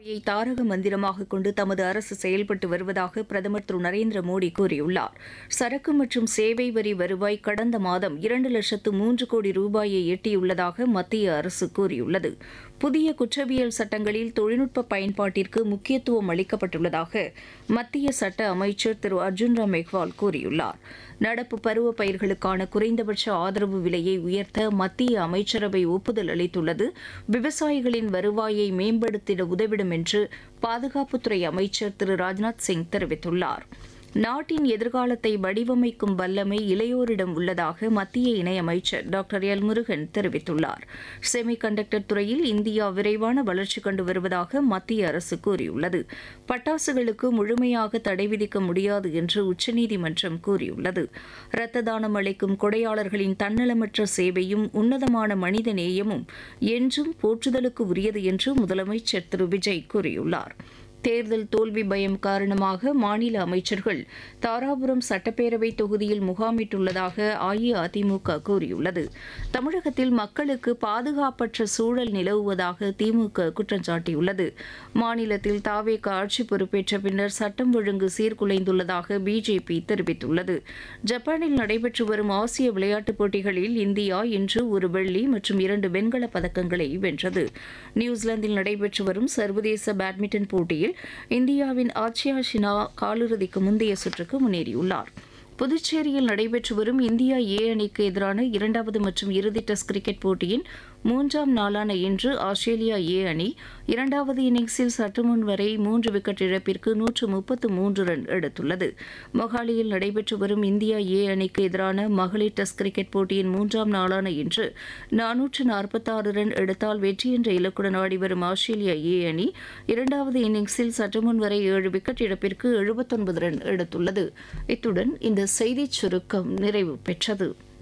யை தாரக மந்திரமாக கொண்டு தமது அரசு செயல்பட்டு வருவதாக பிரதமர் திரு நரேந்திர மோடி கூறியுள்ளார் சரக்கு மற்றும் சேவை வரி வருவாய் கடந்த மாதம் இரண்டு லட்சத்து மூன்று கோடி ரூபாயை எட்டியுள்ளதாக மத்திய அரசு கூறியுள்ளது புதிய குற்றவியல் சட்டங்களில் தொழில்நுட்ப பயன்பாட்டிற்கு முக்கியத்துவம் அளிக்கப்பட்டுள்ளதாக மத்திய சட்ட அமைச்சர் திரு அர்ஜுன் ராம் மெக்வால் கூறியுள்ளார் நடப்பு பருவ பயிர்களுக்கான குறைந்தபட்ச ஆதரவு விலையை உயர்த்த மத்திய அமைச்சரவை ஒப்புதல் அளித்துள்ளது விவசாயிகளின் வருவாயை மேம்படுத்திட உதவிடும் என்று பாதுகாப்புத்துறை அமைச்சர் திரு ராஜ்நாத் சிங் தெரிவித்துள்ளார் நாட்டின் எதிர்காலத்தை வடிவமைக்கும் வல்லமை இளையோரிடம் உள்ளதாக மத்திய இணையமைச்சர் டாக்டர் எல் முருகன் தெரிவித்துள்ளார் செமி கண்டக்டர் துறையில் இந்தியா விரைவான வளர்ச்சி கண்டு வருவதாக மத்திய அரசு கூறியுள்ளது பட்டாசுகளுக்கு முழுமையாக தடை விதிக்க முடியாது என்று உச்சநீதிமன்றம் கூறியுள்ளது இரத்த தானம் அளிக்கும் கொடையாளர்களின் தன்னலமற்ற சேவையும் உன்னதமான மனித நேயமும் என்றும் போற்றுதலுக்கு உரியது என்று முதலமைச்சர் திரு விஜய் கூறியுள்ளார் தேர்தல் தோல்வி பயம் காரணமாக மாநில அமைச்சர்கள் தாராபுரம் சட்டப்பேரவை தொகுதியில் முகாமிட்டுள்ளதாக அஇஅதிமுக கூறியுள்ளது தமிழகத்தில் மக்களுக்கு பாதுகாப்பற்ற சூழல் நிலவுவதாக திமுக குற்றம் சாட்டியுள்ளது மாநிலத்தில் தாவேக ஆட்சி பொறுப்பேற்ற பின்னர் சட்டம் ஒழுங்கு சீர்குலைந்துள்ளதாக பிஜேபி தெரிவித்துள்ளது ஜப்பானில் நடைபெற்று வரும் ஆசிய விளையாட்டுப் போட்டிகளில் இந்தியா இன்று ஒரு வெள்ளி மற்றும் இரண்டு வெண்கலப் பதக்கங்களை வென்றது நியூசிலாந்தில் நடைபெற்று வரும் சர்வதேச பேட்மிண்டன் போட்டியில் இந்தியாவின் ஆச்சியா ஷினா காலிறுதிக்கு முந்தைய சுற்றுக்கு முன்னேறியுள்ளார் புதுச்சேரியில் நடைபெற்று வரும் இந்தியா ஏ அணிக்கு எதிரான இரண்டாவது மற்றும் இறுதி டெஸ்ட் கிரிக்கெட் போட்டியின் மூன்றாம் நாளான இன்று ஆஸ்திரேலியா ஏ அணி இரண்டாவது இன்னிங்ஸில் சற்று முன் வரை மூன்று விக்கெட் இழப்பிற்கு நூற்று முப்பத்து மூன்று ரன் எடுத்துள்ளது மொஹாலியில் நடைபெற்று வரும் இந்தியா ஏ அணிக்கு எதிரான மகளிர் டெஸ்ட் கிரிக்கெட் போட்டியின் மூன்றாம் நாளான இன்று நானூற்று நாற்பத்தாறு ரன் எடுத்தால் வெற்றி என்ற இலக்குடன் ஆடி வரும் ஆஸ்திரேலியா ஏ அணி இரண்டாவது இன்னிங்ஸில் சற்று முன் வரை ஏழு விக்கெட் இழப்பிற்கு எழுபத்தொன்பது ரன் எடுத்துள்ளது இத்துடன் இந்த செய்திச் சுருக்கம் நிறைவு பெற்றது